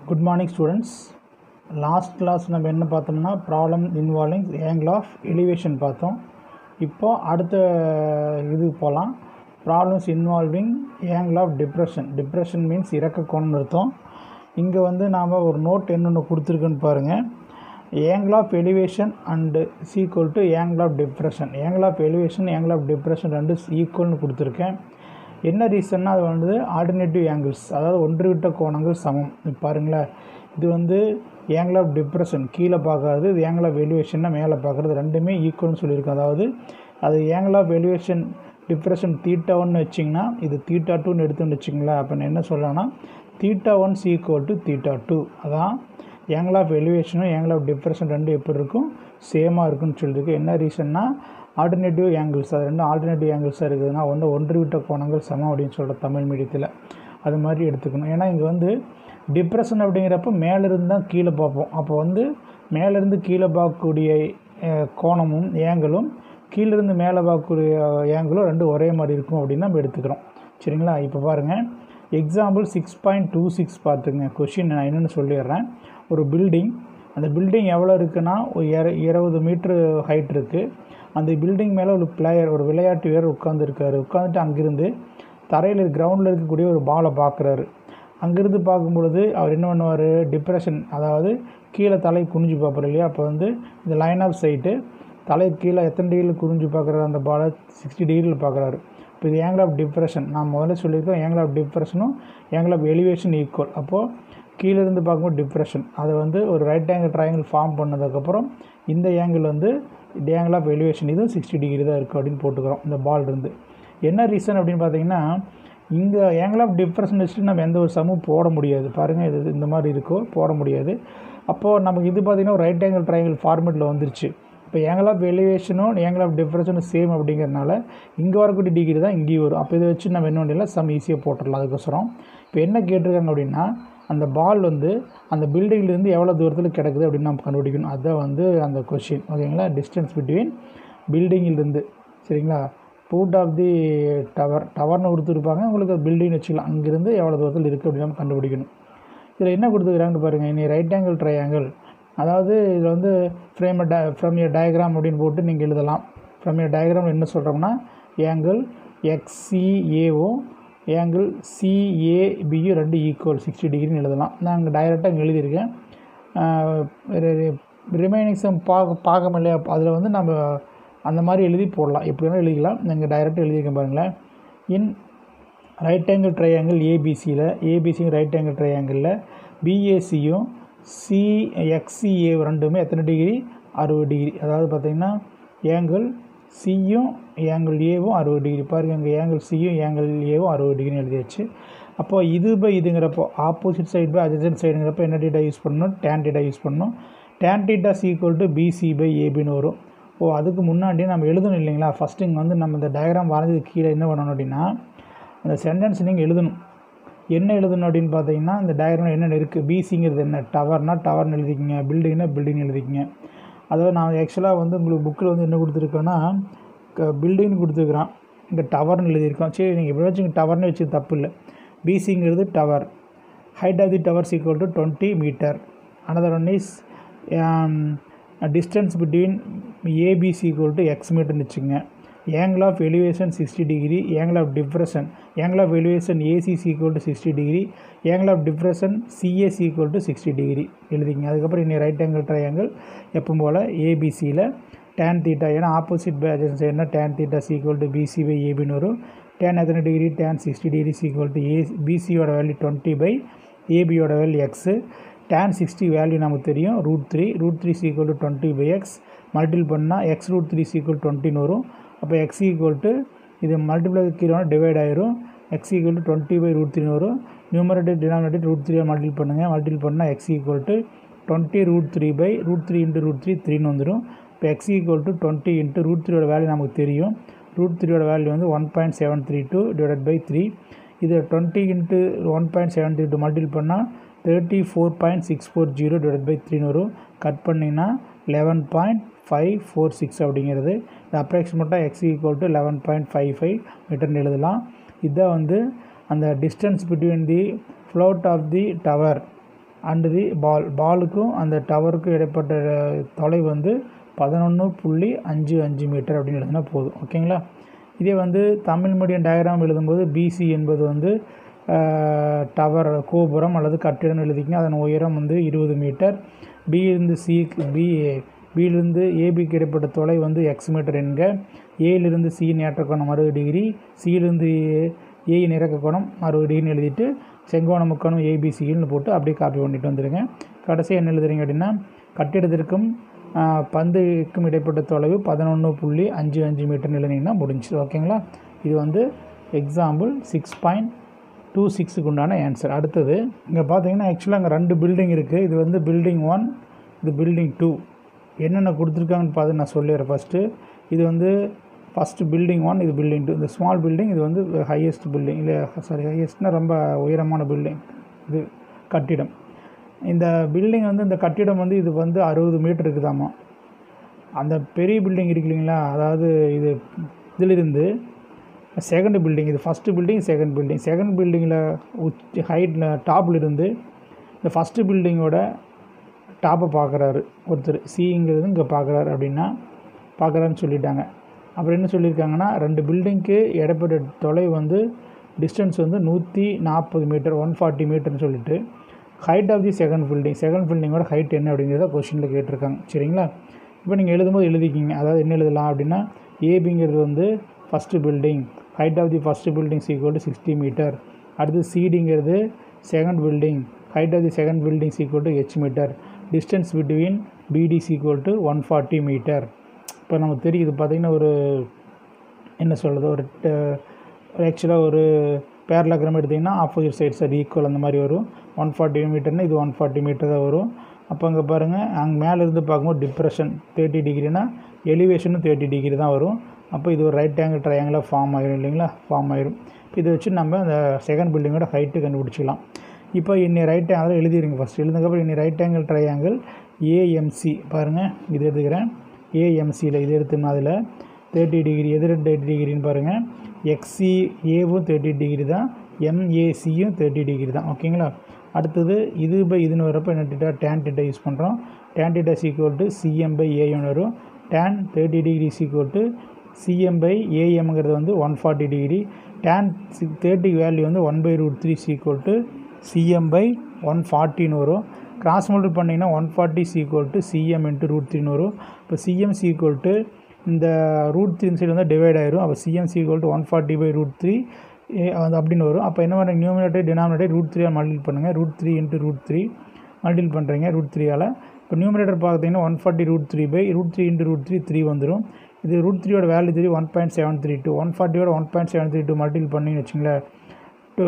good morning students last class நம்ம என்ன பார்த்தோம்னா problem involving angle of elevation பார்த்தோம் இப்போ அடுத்த இது போகலாம் problems involving angle of depression depression means இறக்க கோணம்னு அர்த்தம் இங்கே வந்து நாம் ஒரு நோட் என்னென்ன கொடுத்துருக்குன்னு பாருங்கள் angle of elevation and equal to angle of depression angle of elevation angle of depression ரெண்டு ஈக்குவல்னு கொடுத்துருக்கேன் என்ன ரீசன்னா அது வந்து ஆல்டர்னேட்டிவ் ஆங்கிள்ஸ் அதாவது ஒன்றுவிட்ட கோணங்கள் சமம் இது பாருங்களேன் இது வந்து ஆங்கிள் ஆஃப் டிப்ரெஷன் கீழே பார்க்காது இது ஆங்கிள் ஆஃப் எலிவேஷன்னா மேலே பார்க்குறது ரெண்டுமே ஈக்குவல்னு சொல்லியிருக்கோம் அதாவது அது angle of elevation depression theta ஒன்று வச்சிங்கன்னா இது தீட்டா டூன்னு எடுத்துன்னு வச்சிங்களேன் அப்போ நான் என்ன சொல்லலாம்னா theta one's equal to theta two அதான் ஆங்கிள் ஆஃப் எலிவேஷனும் ஆங்கிள் ஆஃப் டிப்ரெஷன் ரெண்டும் எப்படி இருக்கும் சேமாக இருக்குன்னு சொல்லியிருக்கு என்ன ரீசன்னா ஆல்டர்னேட்டிவ் ஆங்கிள்ஸ் அது ரெண்டும் ஆல்டர்னேட்டிவ் ஆங்கிள்ஸாக இருக்குதுன்னா வந்து ஒன்று விட்ட கோணங்கள் சமம் அப்படின்னு சொல்கிற தமிழ் மீடியத்தில் அது மாதிரி எடுத்துக்கணும் ஏன்னா இங்கே வந்து டிப்ரெஷன் அப்படிங்கிறப்ப மேலேருந்து தான் கீழே பார்ப்போம் அப்போ வந்து மேலேருந்து கீழே பார்க்கக்கூடிய அஹ், கோணமும் ஏங்கிளும் கீழேருந்து மேலே பார்க்கக்கூடிய ஏங்கிளும் ரெண்டும் ஒரே மாதிரி இருக்கும் அப்படின்னு நம்ம எடுத்துக்கிறோம் சரிங்களா இப்போ பாருங்கள் example six point two six பார்த்துங்க கொஷின் நான் என்னென்னு சொல்லிடுறேன் ஒரு பில்டிங் அந்த பில்டிங் எவ்வளோ இருக்குன்னா ஒரு இர இருபது மீட்ரு ஹைட் இருக்குது அந்த பில்டிங் மேலே ஒரு பிளேயர் ஒரு விளையாட்டு வீரர் உட்காந்துருக்காரு உட்காந்துட்டு அங்கேருந்து தரையில் கிரவுண்டில் இருக்கக்கூடிய ஒரு பாலை பார்க்குறாரு அங்கேருந்து பார்க்கும் பொழுது அவர் என்ன பண்ணுவார் டிப்ரெஷன் அதாவது கீழே தலை குனிஞ்சு பார்ப்பார் இல்லையா அப்போ வந்து இந்த லைன் ஆஃப் சைட்டு தலை கீழே எத்தனை டிகிரியில் குனிஞ்சு பார்க்குறாரு அந்த பாலை சிக்ஸ்டி டிகிரியில் பார்க்குறாரு இப்போ இது ஆங்கிள் ஆஃப் டிப்ரெஷன் நான் முதல்ல சொல்லியிருக்கோம் ஆங்கிள் ஆஃப் டிப்ரெஷனும் ஆங்கிள் ஆஃப் எலிவேஷன் ஈக்குவல் அப்போது கீழேருந்து பார்க்கும்போது டிப்ரெஷன் அதை வந்து ஒரு ரைட் ஆங்கிள் ட்ரையாங்கிள் ஃபார்ம் பண்ணதுக்கப்புறம் இந்த ஆங்கிள் வந்து ஆங்கிள் ஆஃப் எலிவேஷன் இதுவும் சிக்ஸ்டி டிகிரி தான் இருக்குது அப்படின்னு போட்டுக்கிறோம் இந்த பால் இருந்து என்ன ரீசன் அப்படின்னு பார்த்தீங்கன்னா இங்கே ஆங்கிள் ஆஃப் டிப்ரெஷன் வச்சுட்டு நம்ம எந்த ஒரு சமூகம் போட முடியாது பாருங்கள் இது இந்த மாதிரி இருக்கோ போட முடியாது அப்போது நமக்கு இது பார்த்திங்கன்னா ஒரு ரைட் ஆங்கிள் ட்ரையாங்கிள் ஃபார்மேட்டில் வந்துருச்சு இப்போ ஆங்கிள் ஆஃப் எலிவேஷனும் ஆங்கிள் ஆஃப் டிஃப்ரென்ஸும் சேம் அப்படிங்கிறனால இங்கே வரக்கூடிய டிகிரி தான் இங்கேயும் வரும் அப்போ இதை வச்சு நம்ம என்ன பண்ணலாம் சம் ஈஸியாக போட்டுடலாம் அதுக்கோசரம் இப்போ என்ன கேட்டிருக்காங்க அப்படின்னா அந்த பால் வந்து அந்த பில்டிங்லேருந்து எவ்வளோ தூரத்தில் கிடக்குது அப்படின்னு நம்ம கண்டுபிடிக்கணும் அதுதான் வந்து அந்த கொஷின் ஓகேங்களா டிஸ்டன்ஸ் பிட்வீன் பில்டிங்கிலிருந்து சரிங்களா பூட் ஆஃப் தி டவர் டவர்னு கொடுத்துருப்பாங்க உங்களுக்கு பில்டிங் வச்சுக்கலாம் அங்கேருந்து எவ்வளோ தூரத்தில் இருக்குது அப்படின்னு நம்ம கண்டுபிடிக்கணும் இதில் என்ன கொடுத்துருக்குறாங்கன்னு பாருங்கள் இனி ரைட் ஆங்கிள் ட்ரையாங்கிள் அதாவது இதில் வந்து ஃப்ரேம் டை ஃப்ரம் ஏ டயக்ராம் அப்படின்னு போட்டு நீங்கள் எழுதலாம் ஃப்ரம் ஏ டயக்ராம் என்ன சொல்கிறோம்னா ஏங்கிள் எக்ஸிஏஓ ஏங்கிள் சிஏபியும் ரெண்டு ஈக்குவல் சிக்ஸ்டி டிகிரின்னு எழுதலாம் நான் அங்கே டைரெக்டாக இங்கே எழுதியிருக்கேன் ரிமைனிங் சம் பார்க்க பார்க்க இல்லையா அதில் வந்து நம்ம அந்த மாதிரி எழுதி போடலாம் எப்படி வேணால் எழுதிக்கலாம் நீங்கள் டைரெக்டாக எழுதியிருக்கேன் பாருங்களேன் இன் ரைட் ஆங்கிள் ட்ரையாங்கிள் ஏபிசியில் ஏபிசியும் ரைட் ஆங்கிள் ட்ரையாங்கிளில் பிஏசியும் சி எக்ஸிஏ ரெண்டுமே எத்தனை டிகிரி அறுபது டிகிரி அதாவது பார்த்திங்கன்னா ஏங்கிள் சியும் ஏங்கிள் ஏவும் அறுபது டிகிரி பாருங்கள் இங்கே ஏங்கிள் சியும் ஏங்கிள் ஏவும் அறுபது டிகிரின்னு எழுதியாச்சு அப்போ இது பை இதுங்கிறப்போ ஆப்போசிட் சைடு பை அட்ஜசன்ட் சைடுங்கிறப்போ என்ன டீட்டா யூஸ் பண்ணணும் டேன் டீட்டா யூஸ் பண்ணணும் tan theta's equal to BC by ஏபின்னு வரும் ஓ அதுக்கு முன்னாடி நம்ம எழுதணும் இல்லைங்களா ஃபஸ்ட்டு இங்கே வந்து நம்ம இந்த டயக்ராம் வரைஞ்சது கீழே என்ன பண்ணணும் அப்படின்னா அந்த சென்டென்ஸ் நீங்கள் எழுதணும் என்ன எழுதணும் அப்படின்னு பார்த்தீங்கன்னா இந்த டயக்ராம் என்னென்ன இருக்குது பிசிங்கிறது என்ன டவர்னா டவர்னு எழுதிக்கிங்க பில்டிங்னா பில்டிங் எழுதிக்கிங்க அதாவது நான் ஆக்சுவலாக வந்து உங்களுக்கு புக்கில் வந்து என்ன கொடுத்துருக்கேன்னா பில்டிங்னு கொடுத்துருக்குறான் இங்கே டவர்னு எழுதியிருக்கோம் சரி நீங்கள் இப்படி வச்சு டவர்னு வச்சு தப்பு இல்லை பிசிங்கிறது tower height of the towers equal to twenty metre another one is distance between ABC equal to X மீட்டர்னு வச்சுங்க angle of elevation 60 degree angle of depression angle of elevation ACC equal to 60 degree angle of depression CAC equal to 60 degree எழுதிங்க அதுக்கப்புறம் இனி right angle triangle எப்பவும் போல் ஏபிசியில் tan theta ஏன்னா opposite by adjacent என்ன tan theta equal to BC by ஏபின்னு வரும் டேன் எத்தனை degree tan sixty degree equal to A பிசியோட வேல்யூ டுவெண்ட்டி பை ஏபியோட value X tan sixty value நமக்கு தெரியும் root three root three equal to twenty by X multiply பண்ணால் X root three equal டுவெண்ட்டின்னு வரும் அப்போ எக்ஸ் ஈக்குவல் டு இது multiply கீழே டிவைட் ஆயிரும் X equal to twenty by root three வரும் நியூமரேட்டர் டினாமினேட்டர் ரூட் த்ரீயை மல்டில் பண்ணுங்கள் மல்டில் பண்ணால் X equal to twenty root three by root three into root three த்ரீன்னு வந்துடும் இப்போ X equal to twenty into root த்ரீயோட value நமக்கு தெரியும் ரூட் த்ரீயோட வேல்யூ வந்து one point seven three two divide by three இது twenty into one point seven three two multiply பண்ணால் thirty four point six four zero divide by த்ரீன்னு வரும் cut பண்ணிங்கன்னா eleven point five four six அப்படிங்கிறது இந்த அப்ராக்சிமேட்டாக X equal to eleven point five five மீட்டர்னு எழுதலாம் இதுதான் வந்து அந்த distance between the float of the tower and the ball பாலுக்கும் அந்த டவருக்கும் இடைப்பட்ட தொலைவு வந்து பதினொன்று புள்ளி அஞ்சு அஞ்சு மீட்டர் அப்படின்னு எழுதினா போதும் ஓகேங்களா இதே வந்து தமிழ் மீடியம் டயக்ராம் எழுதும்போது பிசி என்பது வந்து டவர் கோபுரம் அல்லது கட்டிடம் எழுதிக்கிங்க அதன் உயரம் வந்து இருபது மீட்டர் பியிலிருந்து சிக்கு பி பியிலிருந்து ஏபிக்கு இடைப்பட்ட தொலை வந்து எக்ஸ் மீட்டர் என்க ஏலிருந்து சி நேற்ற கோணம் அறுபது டிகிரி சியிலிருந்து ஏ இறக்க கோணம் அறுபது டிகிரின்னு எழுதிட்டு செங்கோண முக்கோணம் ஏபிசின்னு போட்டு அப்படியே காப்பி பண்ணிட்டு வந்துடுங்க கடைசியாக என்ன எழுதுறீங்க அப்படின்னா கட்டிடத்திற்கும் பந்துக்கும் இடைப்பட்ட தொலைவு பதினொன்று புள்ளி அஞ்சு அஞ்சு மீட்டர் எழுதினீங்கன்னா முடிஞ்சுது ஓகேங்களா இது வந்து எக்ஸாம்பிள் சிக்ஸ் பாயிண்ட் டூ சிக்ஸுக்கு உண்டான ஆன்சர் அடுத்தது இங்கே பார்த்தீங்கன்னா ஆக்சுவலாக அங்கே ரெண்டு பில்டிங் இருக்குது இது வந்து பில்டிங் ஒன் இது பில்டிங் டூ என்னென்ன கொடுத்துருக்காங்கன்னு பார்த்து நான் சொல்லிடுறேன் ஃபஸ்ட்டு இது வந்து ஃபஸ்ட்டு பில்டிங் ஒன் இது பில்டிங் டூ இந்த ஸ்மால் பில்டிங் இது வந்து ஹையஸ்ட் பில்டிங் இல்லை சாரி ஹையஸ்ட்னா ரொம்ப உயரமான பில்டிங் இது கட்டிடம் இந்த பில்டிங் வந்து இந்த கட்டிடம் வந்து இது வந்து அறுபது மீட்டர் இருக்குதாம்மா அந்த பெரிய பில்டிங் இருக்கு இல்லைங்களா அதாவது இது இதிலிருந்து செகண்ட் பில்டிங் இது first building second building second பில்டிங்கில் உச்சி ஹைட்டில் டாப்பில் இருந்து இந்த ஃபஸ்ட்டு பில்டிங்கோட டாப்பை பார்க்குறாரு ஒருத்தர் சிங்கிறது இங்கே பார்க்குறாரு அப்படின்னா பார்க்குறாருன்னு சொல்லிட்டாங்க அப்புறம் என்ன சொல்லியிருக்காங்கன்னா ரெண்டு பில்டிங்க்கு இடைப்பட்ட தொலைவு வந்து டிஸ்டன்ஸ் வந்து நூற்றி நாற்பது மீட்டர் ஒன் ஃபார்ட்டி மீட்டர்னு சொல்லிட்டு height of the second building second பில்டிங்கோட ஹைட் என்ன அப்படிங்கிறத கொஷினில் கேட்டிருக்காங்க சரிங்களா இப்போ நீங்கள் எழுதும்போது எழுதிக்கிங்க அதாவது என்ன எழுதலாம் அப்படின்னா ஏபிங்கிறது வந்து first building height of the first building equal to sixty metre அடுத்து சிடிங்கிறது second building height of the second building equal to H metre distance between BD equal to one forty metre இப்போ நமக்கு தெரியுது பார்த்திங்கன்னா ஒரு என்ன சொல்கிறது ஒரு ஆக்சுவலாக ஒரு பேரலாகிராம் எடுத்திங்கன்னா ஆப்போசிட் சைட்ஸ் அது ஈக்குவல் அந்த மாதிரி வரும் ஒன் ஃபார்ட்டி மீட்டர்னா இது ஒன் ஃபார்ட்டி மீட்டர் தான் வரும் அப்போ அங்கே பாருங்கள் அங்கே மேலே இருந்து பார்க்கும்போது டிப்ரெஷன் தேர்ட்டி டிகிரினா எலிவேஷனும் தேர்ட்டி டிகிரி தான் வரும் அப்போ இது ஒரு ரைட் ஆங்கிள் ட்ரையாங்கிளாக ஃபார்ம் ஆயிரும் இல்லைங்களா ஃபார்ம் ஆயிரும் இதை வச்சு நம்ம அந்த செகண்ட் பில்டிங்கோட ஹைட்டு கண்டுபிடிச்சிக்கலாம் இப்போ இன்னி ரைட் ஆங்கிள் எழுதிடுங்க ஃபஸ்ட் எழுதுக்கப்புறம் இன்னி ரைட் ஆங்கிள் ட்ரையாங்கிள் ஏஎம்சி பாருங்கள் இது எடுத்துக்கிறேன் ஏஎம்சியில் இது எடுத்தோம்னா அதில் தேர்ட்டி டிகிரி எது தேர்ட்டி டிகிரின்னு பாருங்கள் எக்ஸி ஏவும் தேர்ட்டி டிகிரி தான் எம்ஏசியும் தேர்ட்டி டிகிரி தான் ஓகேங்களா அடுத்தது இது பை இதுன்னு வரப்போ என்ன டேட்டா டேன் டேட்டா யூஸ் பண்ணுறோம் tan theta equal to CM by ஏஎம்னு வரும் tan thirty degree equal to CM by ஏஎம்ங்கிறது வந்து one forty degree tan C thirty value வந்து one by root three equal to CM by one ஃபார்ட்டின்னு வரும் cross multiple பண்ணிங்கன்னா one forty equal to CM into root த்ரீன்னு வரும் இப்போ CM equal to இந்த ரூட் த்ரீ சைடு வந்து divide ஆயிரும் அப்போ CM equal to one forty by root three அது அப்படின்னு வரும் அப்போ என்ன பண்ணுறீங்க நியூமினேட்டர் டினாமினேட்டர் ரூட் த்ரீயாக மல்டிபிள் பண்ணுங்கள் root three into root three multiple பண்ணுறீங்க ரூட் த்ரீயால் இப்போ நியூமினேட்டர் பார்த்தீங்கன்னா one forty root three by root three into root three three வந்துடும் இது ரூட் த்ரீயோட value three one point seven three two one ஃபார்ட்டியோட one point seven three two multiple பண்ணிங்கன்னு வச்சுங்களேன் two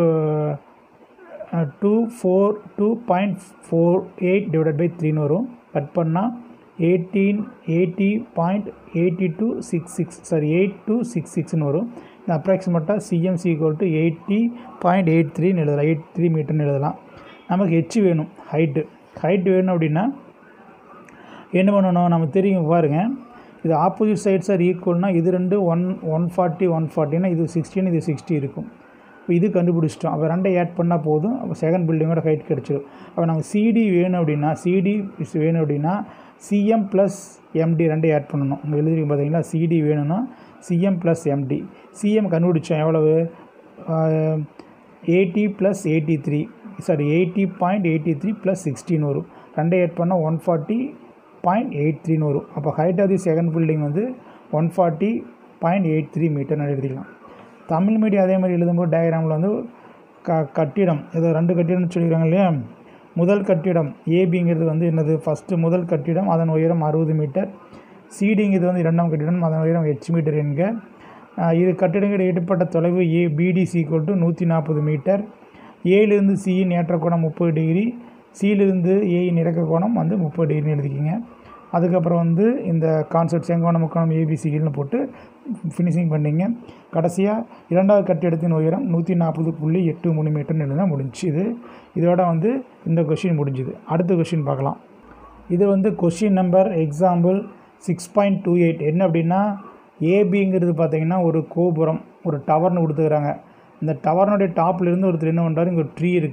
two four two point four eight divided by த்ரீன்னு வரும் cut பண்ணால் eighteen eighty point eighty two six six sorry eight two six சிக்ஸ்னு வரும் இது அப்ராக்சிமேட்டாக CMC equal to eighty point eight த்ரீன்னு எழுதலாம் எயிட் த்ரீ மீட்டர்னு எழுதலாம் நமக்கு ஹெச் வேணும் ஹைட்டு ஹைட் வேணும் அப்படின்னா என்ன பண்ணணும் நமக்கு தெரியும் பாருங்கள் இது ஆப்போசிட் சைட்ஸ் ஆர் ஈக்குவல்னால் இது ரெண்டு ஒன் ஒன் ஃபார்ட்டி ஒன் ஃபார்ட்டினா இது சிக்ஸ்டின்னு இது சிக்ஸ்டி இருக்கும் இப்போ இது கண்டுபிடிச்சிட்டோம் அப்போ ரெண்டை ஆட் பண்ணால் போதும் அப்போ செகண்ட் பில்டிங்கோட ஹைட் கிடச்சிடும் அப்போ நமக்கு சிடி வேணும் அப்படின்னா சிடி வேணும் அப்படின்னா சிஎம் ப்ளஸ் எம்டி ரெண்டை ஆட் பண்ணணும் உங்கள் எழுதிருக்கு பார்த்தீங்களா சிடி வேணும்னா சிஎம் ப்ளஸ் எம்டி சிஎம் கண்டுபிடிச்சோம் எவ்வளவு eighty plus eighty three sorry eighty point eighty three plus sixteen வரும் ரெண்டை ஆட் பண்ணால் ஒன் ஃபார்ட்டி பாயிண்ட் எயிட் த்ரீன்னு வரும் அப்போ height of the second building வந்து one forty point eight three மீட்டர்னு எழுதிக்கலாம் தமிழ் மீடியம் அதே மாதிரி எழுதும்போது டயக்ராமில் வந்து க கட்டிடம் ஏதோ ரெண்டு கட்டிடம்னு சொல்லிக்கிறாங்க இல்லையா முதல் கட்டிடம் ஏபிங்கிறது வந்து என்னது ஃபஸ்ட்டு முதல் கட்டிடம் அதன் உயரம் அறுபது மீட்டர் சிடிங்கிறது வந்து இரண்டாம் கட்டிடம் அதன் உயரம் ஹெச் மீட்டர் என்க இது கட்டிடங்கள் இடைப்பட்ட தொலைவு ஏ பிடிசி ஈக்குவல் டு நூற்றி நாற்பது மீட்டர் ஏலிருந்து சியின் ஏற்ற கோணம் முப்பது டிகிரி சியிலிருந்து ஏயின் இறக்க கோணம் வந்து முப்பது டிகிரின்னு எழுதிக்கிங்க அதுக்கப்புறம் வந்து இந்த கான்செப்ட் செங்கோணம் முக்கோணம் ஏபிசிகள்னு போட்டு ஃபினிஷிங் பண்ணிங்க கடைசியாக இரண்டாவது கட்டிடத்தின் உயரம் நூற்றி நாற்பது புள்ளி எட்டு மூணு மீட்டர்னு எழுதினா முடிஞ்சு இது இதோட வந்து இந்த கொஷின் முடிஞ்சுது அடுத்த கொஷின் பார்க்கலாம் இது வந்து question number example six point two eight என்ன அப்படின்னா ஏபிங்கிறது பார்த்தீங்கன்னா ஒரு கோபுரம் ஒரு டவர்னு கொடுத்துக்கிறாங்க இந்த டவர்னுடைய டாப்லேருந்து ஒருத்தர் என்ன பண்ணுறாரு இங்கே ஒரு ட்ரீ இருக்குது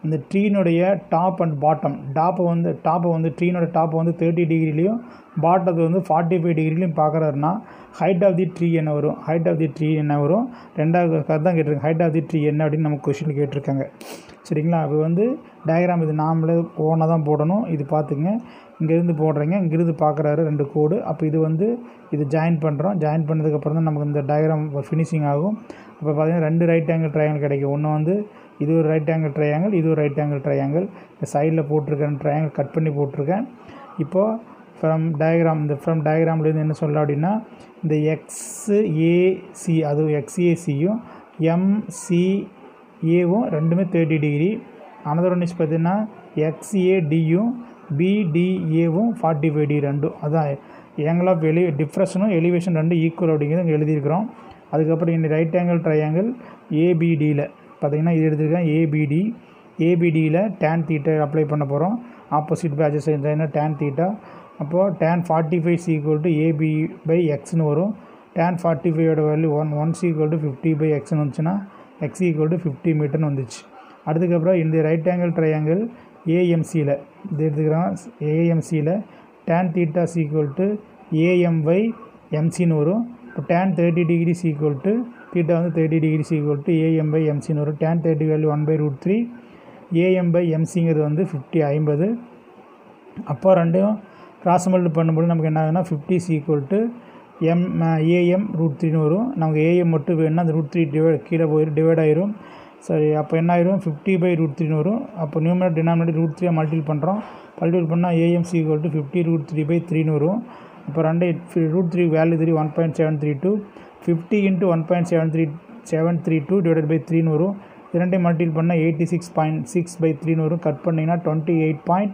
இந்த ட்ரீனுடைய டாப் அண்ட் பாட்டம் டாப்பை வந்து டாப்பை வந்து ட்ரீனோட டாப்பை வந்து தேர்ட்டி டிகிரிலையும் பாட்டத்தை வந்து ஃபார்ட்டி ஃபைவ் டிகிரிலையும் பார்க்குறாருன்னா ஹைட் ஆஃப் தி ட்ரீ என்ன வரும் ஹைட் ஆஃப் தி ட்ரீ என்ன வரும் ரெண்டாவது கருதான் கேட்டிருக்காங்க ஹைட் ஆஃப் தி ட்ரீ என்ன அப்படின்னு நமக்கு கொஷின் கேட்டிருக்காங்க சரிங்களா அது வந்து டயக்ராம் இது நாமளே ஓனாக தான் போடணும் இது பார்த்துங்க இங்கேருந்து போடுறீங்க இங்கேருந்து பார்க்குறாரு ரெண்டு கோடு அப்போ இது வந்து இது ஜாயின் பண்ணுறோம் ஜாயின் பண்ணதுக்கப்புறம் தான் நமக்கு இந்த டயக்ராம் ஃபினிஷிங் ஆகும் அப்போ பார்த்தீங்கன்னா ரெண்டு ரைட் ஆங்கிள் ட்ரையாங்கிள் கிடைக்கும் ஒன்று வந்து இது ஒரு ரைட் ஆங்கிள் ட்ரையாங்கிள் இது ஒரு ரைட் ஆங்கிள் ட்ரையாங்கிள் இந்த சைடில் போட்டிருக்கேன் ட்ரையாங்கிள் கட் பண்ணி போட்டிருக்கேன் இப்போது ஃப்ரம் டயக்ராம் இந்த ஃப்ரம் டயக்ராம்லேருந்து என்ன சொல்லலாம் அப்படின்னா இந்த எக்ஸ்ஏசி அதுவும் எக்ஸ்ஏசியும் எம்சிஏவும் ரெண்டுமே thirty degree another one is பார்த்தீங்கன்னா எக்ஸ்ஏடியும் பிடிஏவும் ஃபார்ட்டி ஃபைவ் டிகிரி ரெண்டும் அதான் ஏங்கிள் ஆஃப் எலி டிஃப்ரெஷனும் எலிவேஷன் ரெண்டும் ஈக்குவல் அப்படிங்கிறது இங்கே எழுதியிருக்கிறோம் அதுக்கப்புறம் இந்த ரைட் ஆங்கிள் ட்ரையாங்கிள் ஏபிடியில் பார்த்தீங்கன்னா இது எடுத்துருக்கேன் ஏபிடி ஏபிடியில் டேன் தீட்டை அப்ளை பண்ண போகிறோம் ஆப்போசிட் பேஜஸ் இருந்ததுன்னா டேன் தீட்டா அப்போது tan forty five equal to AB by எக்ஸ்னு வரும் டேன் ஃபார்ட்டி ஃபைவோட value one one equal to fifty by எக்ஸ்னு வந்துச்சுன்னா எக்ஸ் ஈக்குவல் டு ஃபிஃப்டி மீட்டர்னு வந்துச்சு அதுக்கப்புறம் இந்த ரைட் ஆங்கிள் ட்ரையாங்கிள் ஏஎம்சியில் இது எடுத்துக்கிறோம் ஏஎம்சியில் டேன் தீட்டா சீக்குவல் டு ஏஎம்வை எம்சின்னு வரும் இப்போ tan thirty degree equal to theta வந்து thirty degree equal to AM by எம்சின்னு வரும் tan thirty value one by root three AM by எம்சிங்கிறது வந்து ஃபிஃப்டி ஐம்பது அப்போ ரெண்டையும் கிராஸ் மல்டி பண்ணும்போது நமக்கு என்ன ஆகுதுன்னா fifty equal to M AM root த்ரீன்னு வரும் நமக்கு ஏஎம் மட்டும் வேணும்னா அந்த ரூட் த்ரீ டிவைட் கீழே போயிடும் டிவைட் ஆயிரும் சரி அப்போ என்ன ஆயிரும் ஃபிஃப்டி பை ரூட் த்ரீன்னு வரும் அப்போ நியூமரேட் டினாமினேட் ரூட் த்ரீயை மல்டிபிள் பண்ணுறோம் மல்டிபிள் பண்ணால் AM equal to fifty root three by த்ரீன்னு வரும் இப்போ ரெண்டு root three value three one point seven three two fifty into one point seven three seven three two divide by த்ரீன்னு வரும் இரண்டையும் மல்டிபிள் பண்ணால் eighty six point six by த்ரீன்னு வரும் கட் பண்ணிங்கன்னா twenty eight point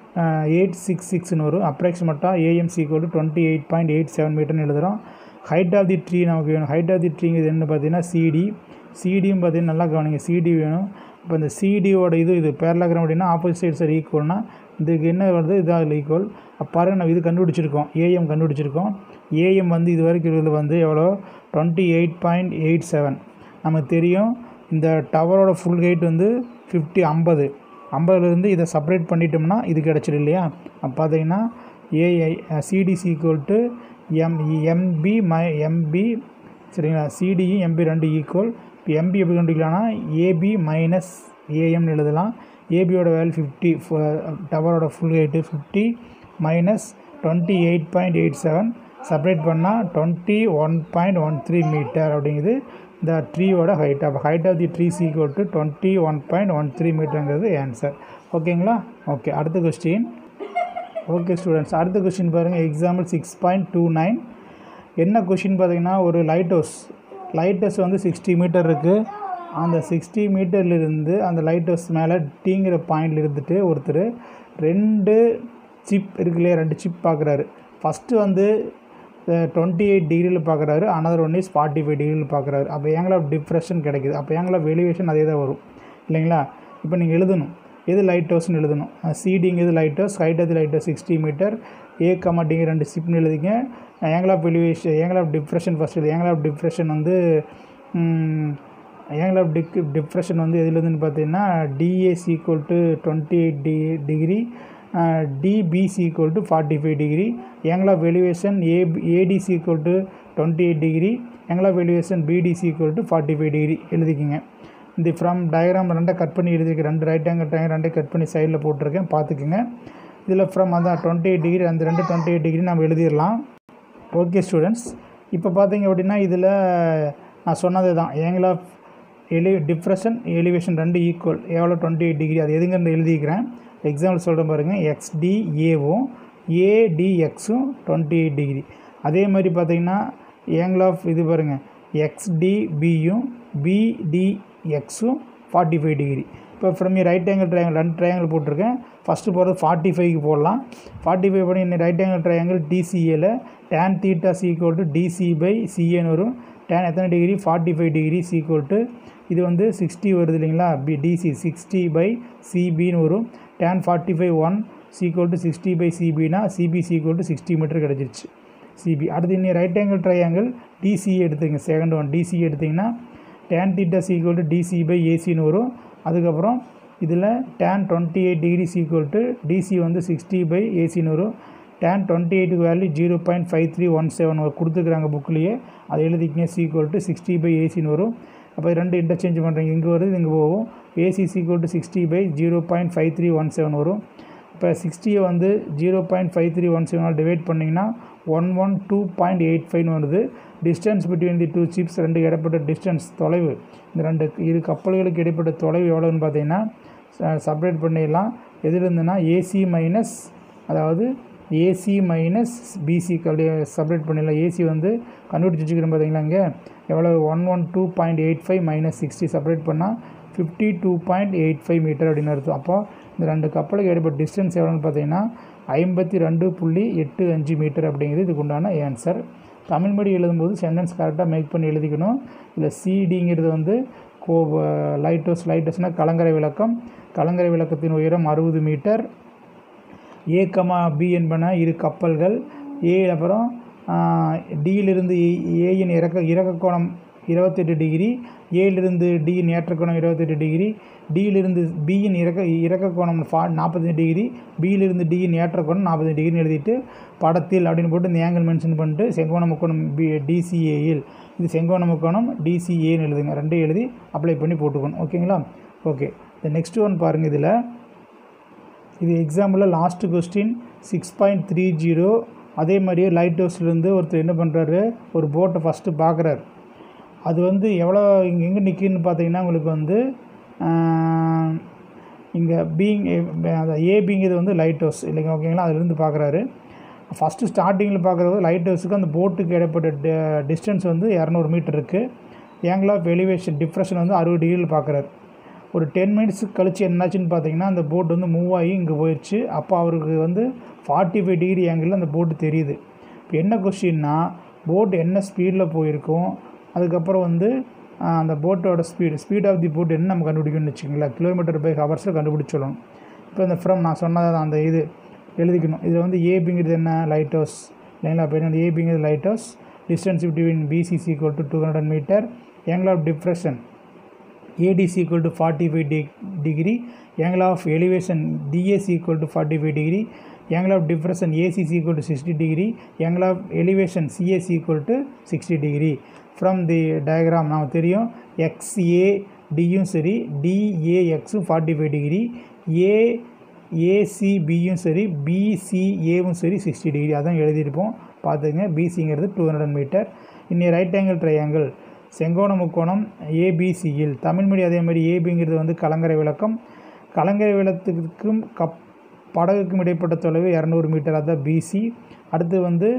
eight six சிக்ஸ்னு வரும் அப்ராக்சிமேட்டாக AM equal to twenty eight point eight seven மீட்டர்னு எழுதுகிறோம் ஹைட் ஆஃப் தி ட்ரீ நமக்கு வேணும் ஹைட் ஆஃப் தி ட்ரீங்கிறது என்ன பார்த்தீங்கன்னா சிடி சிடியும் பார்த்தீங்கன்னா நல்லா கவனிங்க சிடி வேணும் இப்போ இந்த சிடியோட இது இது பேரலாகிராம் அப்படின்னா ஆப்போசிட் சைட்ஸ் ஆர் ஈக்குவல்னா இதுக்கு என்ன வருது இதாக ஈக்குவல் அப்போ பாருங்க நம்ம இது கண்டுபிடிச்சிருக்கோம் ஏஎம் கண்டுபிடிச்சிருக்கோம் ஏஎம் வந்து இது வரைக்கும் இதில் வந்து எவ்வளோ twenty eight point eight seven நமக்கு தெரியும் இந்த டவரோட ஃபுல் ஹைட் வந்து ஃபிஃப்டி ஐம்பது ஐம்பதுலேருந்து இதை செப்பரேட் பண்ணிட்டோம்னா இது கிடச்சிடும் இல்லையா அப்போ பார்த்தீங்கன்னா AI CDC equal to M MB மை எம்பி சரிங்களா சிடியும் எம்பி ரெண்டு ஈக்குவல் இப்போ எம்பி எப்படி கண்டுக்கலாம்னா ஏபி மைனஸ் ஏஎம்னு எழுதலாம் ஏபியோட வேல்யூ ஃபிஃப்டி டவரோட full height fifty minus twenty eight point eight seven separate பண்ணால் twenty one point one three meter அப்படிங்கிறது இந்த ட்ரீயோட ஹைட் அப்போ height of the tree equal to twenty one point one three மீட்டருங்கிறது ஆன்சர் ஓகேங்களா okay அடுத்த question okay students அடுத்த question பாருங்கள் example six point two nine என்ன கொஷின் பார்த்தீங்கன்னா ஒரு லைட் ஹவுஸ் லைட் ஹவுஸ் வந்து சிக்ஸ்டி மீட்டர் இருக்குது அந்த சிக்ஸ்டி மீட்டர்லேருந்து அந்த லைட் ஹவுஸ் மேலே டீங்கிற பாயிண்டில் இருந்துட்டு ஒருத்தர் ரெண்டு சிப் இருக்கு இல்லையா ரெண்டு சிப் பார்க்குறாரு ஃபஸ்ட்டு வந்து டுவெண்ட்டி எயிட் டிகிரியில் பார்க்குறாரு another one is forty five டிகிரியில் பார்க்குறாரு அப்போ ஏங்கில் ஆஃப் டிப்ரெஷன் கிடைக்குது அப்போ ஏங்கில் ஆஃப் எலிவேஷன் அதே தான் வரும் இல்லைங்களா இப்போ நீங்கள் எழுதணும் எது லைட் ஹவுஸ்னு எழுதணும் சீடிங் எது லைட் ஹவுஸ் ஹைட் அது lighthouse sixty meter A கமாட்டிங்க ரெண்டு சிப்னு எழுதிங்க angle of elevation angle of depression first எழுது ஏங்கிள் ஆஃப் டிப்ரெஷன் வந்து ஏங்கிள் ஆஃப் டிக் டிப்ரெஷன் வந்து எதுலேருந்துன்னு பார்த்தீங்கன்னா DAS equal to twenty eight D degree DBC equal to forty five degree angle of elevation A ADC equal to twenty eight degree angle of elevation BDC equal to forty five degree எழுதிக்கிங்க இந்த from diagram ரெண்டை cut பண்ணி எழுதிருக்கேன் ரெண்டு right angle டயர் ரெண்டை cut பண்ணி சைடில் போட்டிருக்கேன் பார்த்துக்குங்க இதில் ஃப்ரம் அதான் டுவெண்ட்டி எயிட் டிகிரி அந்த ரெண்டு டுவெண்ட்டி எயிட் டிகிரி நம்ம எழுதிடலாம் ஓகே ஸ்டூடெண்ட்ஸ் இப்போ பார்த்தீங்க அப்படின்னா இதில் நான் சொன்னது தான் ஏங்கிள் ஆஃப் எலி டிப்ரெஷன் எலிவேஷன் ரெண்டு ஈக்குவல் எவ்வளோ டுவெண்ட்டி எயிட் டிகிரி அது எதுங்கன்னு எழுதிக்கிறேன் எக்ஸாம்பிள் சொல்கிறேன் பாருங்கள் எக்ஸ்டிஏவும் ஏடிஎக்ஸும் டுவெண்ட்டி எயிட் டிகிரி அதே மாதிரி பார்த்தீங்கன்னா ஏங்கிள் ஆஃப் இது பாருங்கள் எக்ஸ்டிபியும் பிடிஎக்ஸும் ஃபார்ட்டி ஃபைவ் டிகிரி இப்போ ஃப்ரம் ரைட் ஆங்கிள் ட்ரையாங்கிள் ரெண்டு ட்ரையாங்கிள் போட்டிருக்கேன் ஃபஸ்ட்டு போகிறது ஃபார்ட்டி ஃபைவ்க்கு போடலாம் ஃபார்ட்டி ஃபைவ் பண்ணி இன்னும் ரைட் ஆங்கிள் ட்ரையாங்கிள் டிசிஏல tan theta equal to DC by சிஏன்னு வரும் டேன் எத்தனை degree forty five degree equal to இது வந்து சிக்ஸ்டி வருது இல்லைங்களா பி டிசி சிக்ஸ்டி பை சிபின்னு வரும் tan forty five one equal to sixty by சிபினா CB equal to sixty meter கிடச்சிருச்சு சிபி அடுத்து இன்னும் ரைட் ஆங்கிள் ட்ரையாங்கிள் டிசி எடுத்துங்க செகண்ட் ஒன் டிசி எடுத்திங்கன்னா tan theta equal to DC by ஏசின்னு வரும் அதுக்கப்புறம் இதில் tan twenty eight degrees equal to DC வந்து சிக்ஸ்டி பை ஏசின்னு வரும் டேன் டுவெண்ட்டி எயிட்டுக்கு value zero point five three one seven கொடுத்துருக்குறாங்க புக்லேயே அதை எழுதிக்கிங்க சீக்குவல் டு சிக்ஸ்டி பை ஏசின்னு வரும் அப்போ ரெண்டு இன்டர்சேஞ்ச் பண்ணுறீங்க இங்கே வருது இங்கே போகும் AC equal to sixty by zero point five three one seven வரும் இப்போ சிக்ஸ்டியை வந்து zero point five three one செவனால் டிவைட் பண்ணிங்கன்னா one one two point eight ஃபைவ்னு வருது distance between the two ships ரெண்டு இடைப்பட்ட டிஸ்டன்ஸ் தொலைவு இந்த ரெண்டு இரு கப்பல்களுக்கு இடைப்பட்ட தொலைவு எவ்வளோன்னு பார்த்தீங்கன்னா செப்பரேட் பண்ணிடலாம் எதுலேருந்துன்னா ஏசி மைனஸ் அதாவது ஏசி மைனஸ் பிசி கல்வி செப்பரேட் பண்ணிடலாம் ஏசி வந்து கண்டுபிடிச்சி வச்சுக்கிறோம் பார்த்தீங்களா இங்கே எவ்வளோ one one two point eight five minus sixty separate பண்ணால் fifty two point eight five meter அப்படின்னு அர்த்தம் அப்போ இந்த ரெண்டு கப்பலுக்கு இடைப்பட்ட டிஸ்டன்ஸ் எவ்வளோன்னு பார்த்தீங்கன்னா ஐம்பத்தி ரெண்டு புள்ளி எட்டு அஞ்சு மீட்டர் அப்படிங்கிறது இதுக்கு உண்டான ஆன்சர் தமிழ் மொழி எழுதும்போது சென்டென்ஸ் கரெக்டாக மேக் பண்ணி எழுதிக்கணும் இல்லை சிடிங்கிறது வந்து கோ லைட்டோஸ் லைட்டோஸ்னால் கலங்கரை விளக்கம் கலங்கரை விளக்கத்தின் உயரம் அறுபது மீட்டர் ஏ கமா பி என்பன இரு கப்பல்கள் ஏ அப்புறம் டியிலிருந்து ஏயின் இறக்க இறக்க கோணம் இருபத்தெட்டு டிகிரி ஏலிருந்து டியின் ஏற்ற கோணம் இருபத்தெட்டு டிகிரி டியிலிருந்து பியின் இறக்க இறக்க கோணம் ஃபா நாற்பத்தஞ்சு டிகிரி பியிலிருந்து டியின் ஏற்ற கோணம் நாற்பத்தஞ்சு டிகிரின்னு எழுதிட்டு படத்தில் அப்படின்னு போட்டு இந்த ஆங்கிள் மென்ஷன் பண்ணிட்டு செங்கோண முக்கோணம் பி டிசிஏயில் இது செங்கோண முக்கோணம் டிசிஏன்னு எழுதுங்க ரெண்டையும் எழுதி அப்ளை பண்ணி போட்டுக்கணும் ஓகேங்களா ஓகே இந்த நெக்ஸ்ட் ஒன் பாருங்கள் இதில் இது எக்ஸாம்பிளில் last question six point three zero அதே மாதிரியே லைட் ஹவுஸ்லேருந்து ஒருத்தர் என்ன பண்ணுறாரு ஒரு போட்டை ஃபஸ்ட்டு பார்க்குறாரு அது வந்து எவ்வளோ இங்கே எங்கே நிற்கின்னு பார்த்தீங்கன்னா உங்களுக்கு வந்து இங்கே பீங் அந்த ஏபிங்கிறது வந்து லைட் ஹவுஸ் இல்லைங்க ஓகேங்களா அதுலேருந்து பார்க்குறாரு ஃபஸ்ட்டு ஸ்டார்டிங்கில் பார்க்குறது லைட் ஹவுஸுக்கு அந்த போட்டுக்கு இடைப்பட்ட டிஸ்டன்ஸ் வந்து இரநூறு மீட்டர் இருக்குது ஏங்கிள் ஆஃப் எலிவேஷன் டிஃப்ரெஷன் வந்து அறுபது டிகிரியில் பார்க்குறாரு ஒரு டென் மினிட்ஸ் கழிச்சு என்னாச்சுன்னு பார்த்தீங்கன்னா அந்த போட் வந்து மூவ் ஆகி இங்கே போயிடுச்சு அப்போ அவருக்கு வந்து ஃபார்ட்டி ஃபைவ் டிகிரி ஆங்கிளில் அந்த போட்டு தெரியுது இப்போ என்ன கொஸ்டின்னா போட் என்ன ஸ்பீடில் போயிருக்கும் அதுக்கப்புறம் வந்து அந்த போட்டோட speed speed of the boat என்ன நம்ம கண்டுபிடிக்கணும்னு வச்சுக்கோங்களேன் கிலோமீட்டர் பை ஹவர்ஸில் கண்டுபிடிச்சு சொல்லணும் இப்போ இந்த ஃப்ரம் நான் சொன்னது அந்த இது எழுதிக்கணும் இதில் வந்து ஏபிங்கிறது என்ன லைட் ஹவுஸ் இல்லைங்களா இப்போ என்ன ஏபிங்கிறது lighthouse distance between BCC equal to two hundred meter angle of depression AD is equal to 45 de- degree angle of elevation DS equal to 45 degree angle of depression AC is equal to 60 degree angle of elevation CS equal to 60 degree from the diagram நமக்கு தெரியும் XA டியும் சரி டிஏஎக்ஸும் forty five degree A ஏசிபியும் சரி பிசிஏவும் சரி sixty degree அதான் எழுதியிருப்போம் பார்த்துங்க பிசிங்கிறது டூ ஹண்ட்ரட் மீட்டர் இன்னி ரைட் ஆங்கிள் ட்ரையாங்கிள் செங்கோண முக்கோணம் ஏபிசியில் தமிழ் மொழி அதே மாதிரி ஏபிங்கிறது வந்து கலங்கரை விளக்கம் கலங்கரை விளக்கத்துக்கும் கப் படகுக்கும் இடைப்பட்ட தொலைவு இரநூறு மீட்டர் அதான் பிசி அடுத்து வந்து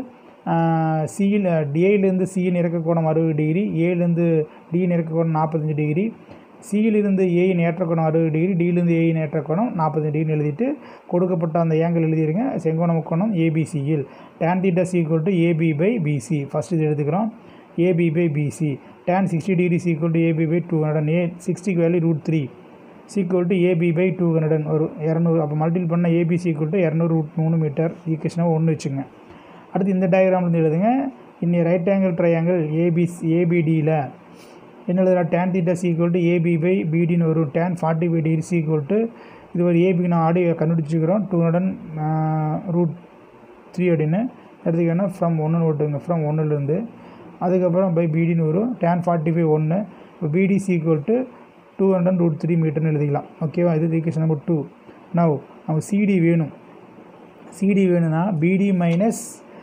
சியில் டிஏலேருந்து சியின் இறக்க கோணம் அறுபது டிகிரி ஏலேருந்து டியின் இறக்க கோணம் நாற்பத்தஞ்சு டிகிரி சியிலிருந்து ஏயின் ஏற்ற கோணம் அறுபது டிகிரி டியிலிருந்து ஏயின் ஏற்ற கோணம் நாற்பத்தஞ்சு டிகிரி எழுதிட்டு கொடுக்கப்பட்ட அந்த ஏங்கிள் எழுதிருங்க செங்கோண முக்கோணம் ஏபிசியில் tan theta equal to AB by BC first இது எடுத்துக்கிறோம் AB by BC tan sixty degree equal to AB by two hundred ஏ சிக்ஸ்டிக்கு value root three equal to AB by two hundred வரும் இரநூறு அப்போ மல்டிபிள் பண்ணால் ஏபி சீக்குவல் டு இரநூறு root மூணு மீட்டர் ஈக்குவேஷனாக ஒன்று வச்சுங்க அடுத்து இந்த டயக்ராம்லேருந்து எழுதுங்க இன்னி ரைட் ஆங்கிள் ட்ரையாங்கிள் ஏபி ஏபிடியில் என்ன எழுதுறா tan theta equal to AB by பிடின்னு வரும் tan forty five degree equal to இது ஒரு ஏபிக்கு நான் ஆடி கண்டுபிடிச்சிக்கிறோம் டூ ஹண்ட்ரட் ரூட் த்ரீ அப்படின்னு எடுத்துக்கிட்டோன்னா ஃப்ரம் ஒன்று ஓட்டுங்க ஃப்ரம் ஒன்றுலேருந்து அதுக்கப்புறம் பை பிடின்னு வரும் டேன் ஃபார்ட்டி ஃபைவ் ஒன்று இப்போ BD equal to two hundred root three மீட்டர்னு எழுதிக்கலாம் ஓகேவா இது ஈக்குவேஷன் நம்பர் டூ நவ் நமக்கு சிடி வேணும் சிடி வேணும்னா பிடி மைனஸ்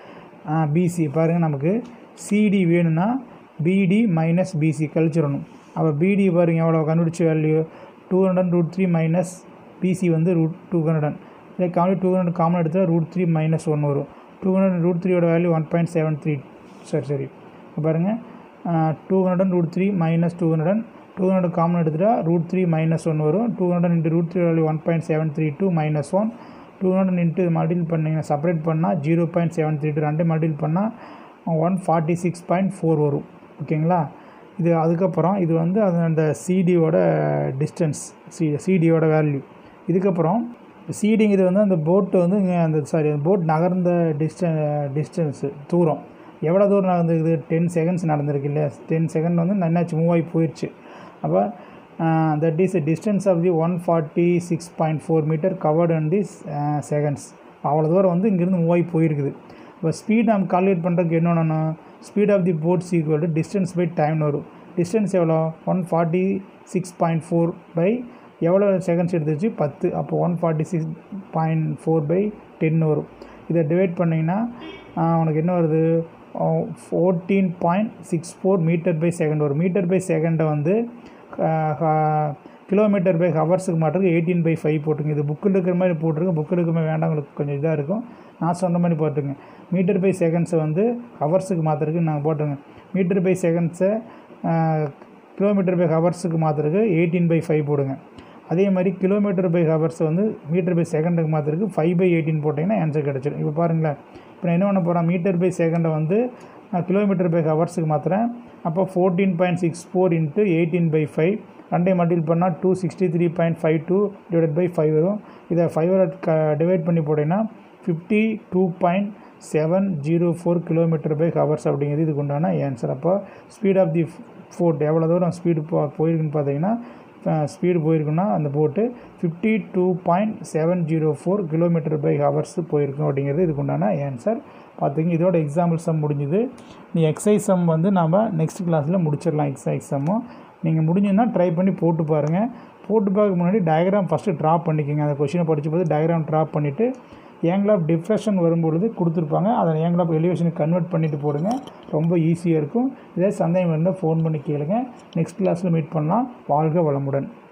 பிசி பாருங்கள் நமக்கு சிடி வேணும்னா பிடி மைனஸ் பிசி கழிச்சிடணும் அப்போ பிடி பாருங்கள் எவ்வளோ கண்டுபிடிச்ச value two hundred root three minus BC வந்து ரூட் டூ ஹண்ட்ரட் இதே காமன் டூ ஹண்ட்ரட் காமன் எடுத்தால் ரூட் த்ரீ மைனஸ் ஒன் வரும் டூ ஹண்ட்ரட் ரூட் த்ரீயோட value one point seven three சரி சரி இப்போ பாருங்கள் two hundred root three minus two hundred two hundred common எடுத்துட்டா ரூட் த்ரீ மைனஸ் ஒன் வரும் two hundred into root three value one point seven three two minus one two hundred into multiple பண்ணிங்கன்னா separate பண்ணால் zero point seven three two ரெண்டு multiple பண்ணால் one forty six point four வரும் ஓகேங்களா இது அதுக்கப்புறம் இது வந்து அது அந்த சிடியோட டிஸ்டன்ஸ் சி சிடியோட வேல்யூ இதுக்கப்புறம் சீடிங் இது வந்து அந்த போட்டு வந்து இங்கே அந்த சாரி அந்த போட் நகர்ந்த டிஸ்டன் டிஸ்டன்ஸு தூரம் எவ்வளோ தூரம் நடந்திருக்குது டென் செகண்ட்ஸ் நடந்திருக்கு இல்லையா டென் செகண்ட் வந்து நன்னாச்சு மூவ் ஆகி போயிடுச்சு அப்போ that is distance of the one forty six point four metre covered and the seconds அவ்வளோ தூரம் வந்து இங்கேருந்து மூவ் ஆகி போயிருக்குது இப்போ ஸ்பீட் நம்ம கால்குலேட் பண்ணுறதுக்கு என்ன பண்ணணும் speed of the boats equal to distance by time வரும் டிஸ்டன்ஸ் எவ்வளோ one forty six point four by எவ்வளோ செகண்ட்ஸ் எடுத்துச்சு பத்து அப்போ one forty six point four by ten வரும் இதை டிவைட் பண்ணிங்கன்னா உனக்கு என்ன வருது fourteen point six four metre by second வரும் மீட்டர் பை செகண்டை வந்து கிலோமீட்டர் பை ஹவர்ஸுக்கு மாட்டுக்கு எயிட்டீன் பை ஃபைவ் போட்டுங்க இது புக்கில் இருக்கிற மாதிரி போட்டிருக்கு புக்கில் இருக்கிற மாதிரி வேண்டாம் உங்களுக்கு கொஞ்சம் இதாக இருக்கும் நான் சொன்ன மாதிரி போட்டுங்க மீட்டர் பை செகண்ட்ஸை வந்து ஹவர்ஸுக்கு மாற்றுறதுக்கு நாங்கள் போட்டுருங்க மீட்டர் பை செகண்ட்ஸை கிலோமீட்டர் பை ஹவர்ஸுக்கு மாற்றுறதுக்கு எயிட்டீன் பை ஃபைவ் போடுங்க அதே மாதிரி கிலோமீட்டர் பை ஹவர்ஸ் வந்து மீட்டர் பை செகண்டுக்கு மாற்றுறதுக்கு ஃபைவ் பை எயிட்டின் போட்டிங்கன்னா ஆன்சர் கிடச்சிடும் இப்போ பாருங்களேன் இப்போ நான் என்ன பண்ண போகிறேன் மீட்டர் பை செகண்டை வந்து கிலோமீட்டர் பை ஹவர்ஸுக்கு மாற்றுறேன் அப்போ fourteen point six four into eighteen by five ரெண்டையும் மல்டிபிள் பண்ணால் two sixty three point five two divide by five வரும் இதை ஃபைவரை க டிவைட் பண்ணி போட்டிங்கன்னா fifty two point seven zero four kilometre by hours அப்படிங்கிறது இதுக்கு உண்டான ஆன்சர் அப்போ ஸ்பீட் ஆஃப் தி ஃபோர்ட் எவ்வளோ தூரம் ஸ்பீடு போ போயிருக்குன்னு பார்த்தீங்கன்னா ஸ்பீடு போயிருக்குன்னா அந்த boat fifty two point seven zero four kilometre by hours போயிருக்கும் அப்படிங்கிறது இதுக்கு உண்டான ஆன்சர் பார்த்துங்க இதோட எக்ஸாம்பிள் சம் முடிஞ்சுது நீ எக்ஸைஸ் சம் வந்து நாம் நெக்ஸ்ட் கிளாஸில் முடிச்சிடலாம் எக்ஸைஸ் சம்மும் நீங்கள் முடிஞ்சுன்னா ட்ரை பண்ணி போட்டு பாருங்கள் போட்டு பார்க்க முன்னாடி டயக்ராம் ஃபஸ்ட்டு ட்ரா பண்ணிக்கோங்க அந்த கொஷினை படித்த போது டயக்ராம் ட்ரா பண்ணிவிட்டு ஏங்கிள் ஆஃப் டிஃப்ரெஷன் வரும்பொழுது கொடுத்துருப்பாங்க அதை ஏங்கிள் ஆஃப் எலிவேஷனுக்கு கன்வெர்ட் பண்ணிவிட்டு போடுங்க ரொம்ப ஈஸியாக இருக்கும் இதே சந்தேகம் இருந்தால் ஃபோன் பண்ணி கேளுங்க நெக்ஸ்ட் கிளாஸில் மீட் பண்ணலாம் வாழ்க வளமுடன்